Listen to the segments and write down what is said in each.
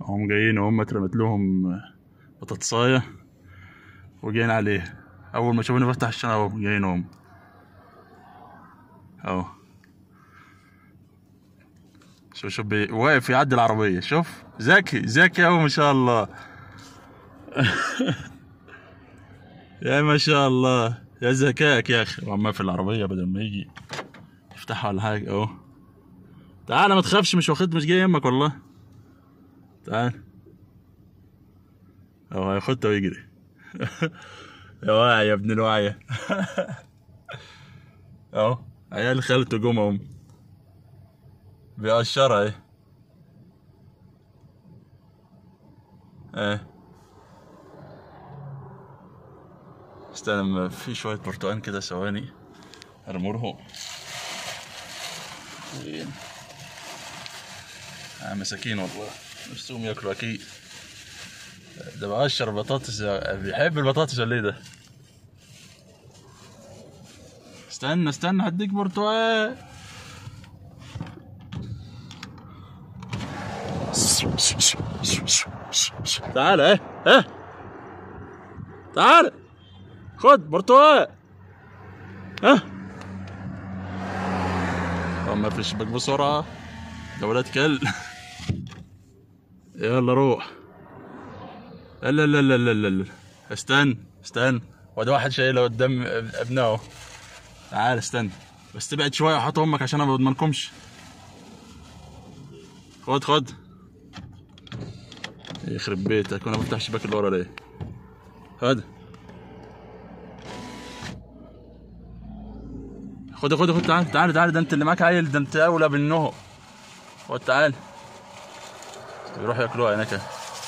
هم جايين هم اترمت لهم بطاطساية وجايين عليه اول ما شافوني بفتح الشنطة اهو جايين هم اهو شوف شوف بي... واقف يعدي العربية شوف ذكي ذكي أوي ما شاء الله يا ما شاء الله يا ذكائك يا أخي وعمال في العربية بدل ما يجي يفتحها ولا حاجة أهو تعال ما تخافش مش واخد مش جاي يمك والله تعال أهو هياخدها ويجري يا واعي يا ابن الواعية أهو عيال خالته جم أهم بيقشرها ايه ايه استنى أما في شوية برتقال كده ثواني ارمرهم وين آه مساكين والله نفسهم ياكلوا اكيد ده بقشر بطاطس بيحب البطاطس ولا ايه ده استنى استنى هديك برتقال تعال ايه ايه تعال خد برتقال ها ما فيش بك بسرعة يا ولاد كل يلا روح لا لا لا لا لا لا استنى استنى وده واحد شايله قدام ابنائه تعال استنى بس تبعد شوية وحط امك عشان انا ما بضمنكمش خد خد يخرب بيتك وانا بفتح شباك اللي ورا ليه هذا خد خد خد تعال تعال تعال ده انت اللي معاك عيل ده انت اولى بالنهو خد تعال يروح ياكلوها هناك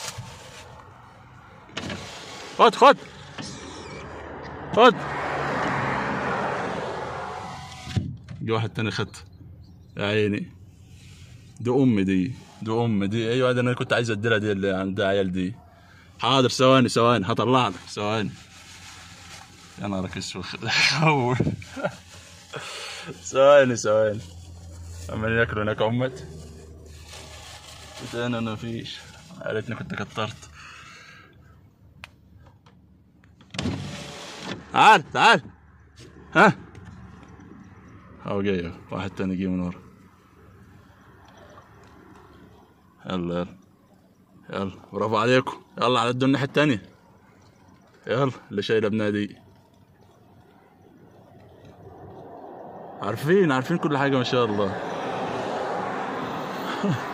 خد خد خد جه واحد تاني خد يا عيني دي ام دي دي ام دي ايوه ده انا كنت عايز اديلها دي اللي عندها عيال دي حاضر ثواني ثواني هطلع لك ثواني يا نهارك اسود حول ثواني ثواني عمالين ياكلوا هناك امت انا ما فيش قالتني كنت كترت تعال تعال ها اهو جاي واحد تاني جه من ورا يلا يلا يلا برافو عليكم يلا على الناحية التانية يلا اللي شايل ابنها دي عارفين عارفين كل حاجة ما شاء الله